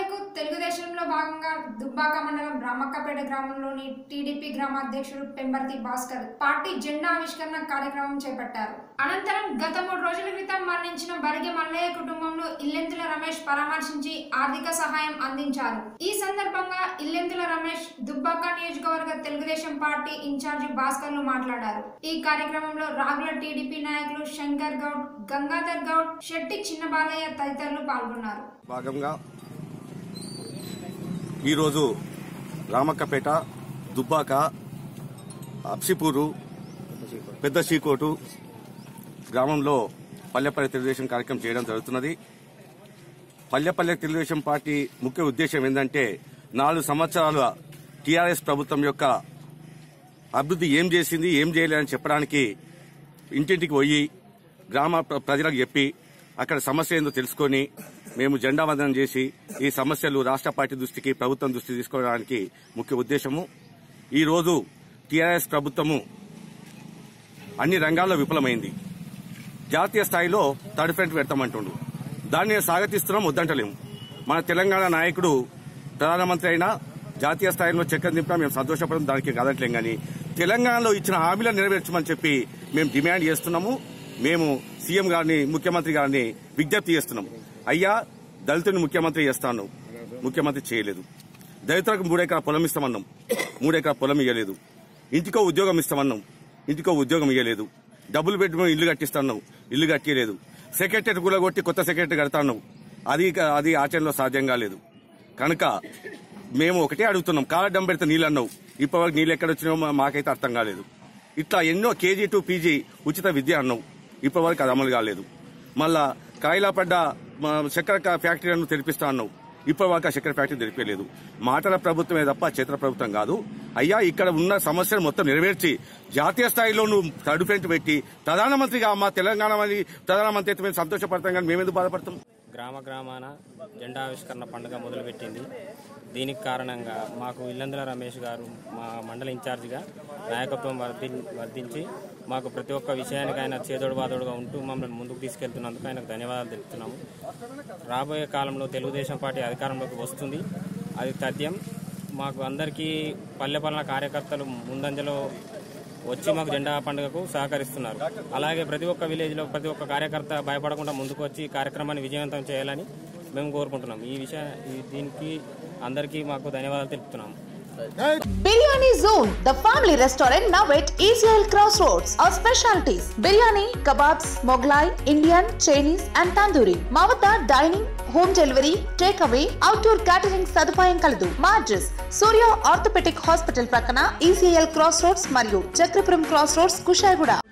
మేరకు తెలుగుదేశంలో భాగంగా దుబ్బాక మండలం రామక్కపేట గ్రామంలోని టీడీపీ గ్రామాధ్యక్షుడు పెంబర్తి భాస్కర్ పార్టీ జెండా ఆవిష్కరణ కార్యక్రమం చేపట్టారు అనంతరం గత మూడు రోజుల క్రితం మరణించిన బరిగె మల్లయ్య కుటుంబంలో ఇల్లెంతుల రమేష్ పరామర్శించి ఆర్థిక సహాయం అందించారు ఈ సందర్భంగా ఇల్లెంతుల రమేష్ దుబ్బాక నియోజకవర్గ తెలుగుదేశం పార్టీ ఇన్ఛార్జి భాస్కర్లు మాట్లాడారు ఈ కార్యక్రమంలో రాగుల టీడీపీ నాయకులు శంకర్ గౌడ్ గంగాధర్ గౌడ్ శెట్టి చిన్నబాలయ్య తదితరులు పాల్గొన్నారు భాగంగా ఈరోజు రామక్కపేట దుబ్బాక అప్సిపూరు పెద్ద సీకోటు గ్రామంలో పల్లెపల్లె తెలుగుదేశం కార్యక్రమం చేయడం జరుగుతున్నది పల్లెపల్లె తెలుగుదేశం పార్టీ ముఖ్య ఉద్దేశం ఏంటంటే నాలుగు సంవత్సరాల టీఆర్ఎస్ ప్రభుత్వం యొక్క అభివృద్ధి ఏం చేసింది ఏం చేయలేదని చెప్పడానికి ఇంటింటికి పోయి గ్రామ ప్ర- ప్రజలకు చెప్పి అక్కడ సమస్య ఏందో తెలుసుకొని మేము జెండా వందనం చేసి ఈ సమస్యలు రాష్ట్ర పార్టీ దృష్టికి ప్రభుత్వం దృష్టికి తీసుకోవడానికి ముఖ్య ఉద్దేశము ఈ రోజు టీఆర్ఎస్ ప్రభుత్వము అన్ని రంగాల్లో విఫలమైంది జాతీయ స్థాయిలో థర్డ్ ఫ్రంట్ పెడతామంటుండు దాన్ని నేను స్వాగతిస్తున్నాం వద్దంటలేము మన తెలంగాణ నాయకుడు ప్రధానమంత్రి అయినా జాతీయ స్థాయిలో చక్కెర దింపినా మేము సంతోషపడడం దానికి కాదట్లేం కానీ తెలంగాణలో ఇచ్చిన హామీలను నెరవేర్చమని చెప్పి మేము డిమాండ్ చేస్తున్నాము మేము సీఎం గారిని ముఖ్యమంత్రి గారిని విజ్ఞప్తి చేస్తున్నాము అయ్యా దళితుని ముఖ్యమంత్రి చేస్తాను ముఖ్యమంత్రి చేయలేదు దళితులకు మూడెకరా పొలం ఇస్తామన్నాం మూడెకరా పొలం ఇవ్వలేదు ఇంటికో ఉద్యోగం ఇస్తామన్నాం ఇంటికో ఉద్యోగం ఇవ్వలేదు డబుల్ బెడ్రూమ్ ఇల్లు కట్టిస్తాను ఇల్లు కట్టియలేదు సెక్రటరీ కూడా కొట్టి కొత్త సెక్రటరీ కడతాను అది అది ఆచరణలో సాధ్యం కాలేదు కనుక మేము ఒకటే అడుగుతున్నాం కాలడ్డం పెడితే నీళ్ళు అన్నావు ఇప్పటివరకు నీళ్ళు ఎక్కడ వచ్చినాయో మా- మాకైతే అర్థం కాలేదు ఇట్లా ఎన్నో కేజీ టు పీజీ ఉచిత విద్య అన్నావు ఇప్పటివరకు అది అమలు కాలేదు మళ్ళా కాయిలాపడ్డ మా చక్కెర కా- ఫ్యాక్టరీలను తెరిపిస్తా అన్నావు ఇప్పటివరకు ఆ చక్కెర ఫ్యాక్టరీ తెరిపేయలేదు మాటల ప్రభుత్వమే తప్ప చేతల ప్రభుత్వం కాదు అయ్యా ఇక్కడ ఉన్న సమస్యలు మొత్తం నెరవేర్చి జాతీయ స్థాయిలో నువ్వు థర్డ్ ఫ్రంట్ పెట్టి ప్రధానమంత్రిగా మా తెలంగాణ మరి ప్రధానమంత్రి అయితే మేము సంతోషపడతాం కానీ మేమెందుకు బాధపడతాం గ్రామ గ్రామాన జెండా ఆవిష్కరణ పండుగ మొదలుపెట్టింది దీనికి కారణంగా మాకు ఇల్లందుల రమేష్ గారు మా మండల ఇన్ఛార్జిగా నాయకత్వం వర్ధి వర్ధించి మాకు ప్రతి ఒక్క విషయానికి ఆయన చేదోడు బాదోడుగా ఉంటూ మమ్మల్ని ముందుకు తీసుకెళ్తున్నందుకు ఆయనకు ధన్యవాదాలు తెలుపుతున్నాము రాబోయే కాలంలో తెలుగుదేశం పార్టీ అధికారంలోకి వస్తుంది అది తథ్యం మాకు అందరికీ పల్లె పాలన కార్యకర్తలు ముందంజలో వచ్చి మాకు జెండా పండుగకు సహకరిస్తున్నారు అలాగే ప్రతి ఒక్క విలేజ్ లో ప్రతి ఒక్క కార్యకర్త భయపడకుండా ముందుకు వచ్చి ఈ కార్యక్రమాన్ని విజయవంతం చేయాలని మేము కోరుకుంటున్నాం ఈ విషయ ఈ- దీనికి అందరికీ మాకు ధన్యవాదాలు తెలుపుతున్నాము Biryani Zone, the family restaurant now at Israel Crossroads. Our specialties biryani, kebabs, Moglai, Indian, Chinese, and tandoori. మా వద్ద dining home delivery take away outdoor catering సదుపాయం కలదు మా అడ్రస్ సూర్య ఆర్థోపెటిక్ హాస్పిటల్ ప్రక్కన ఈసీఎల్ క్రాస్ రోడ్స్ మరియు Chakrapuram cross roads Kushaiguda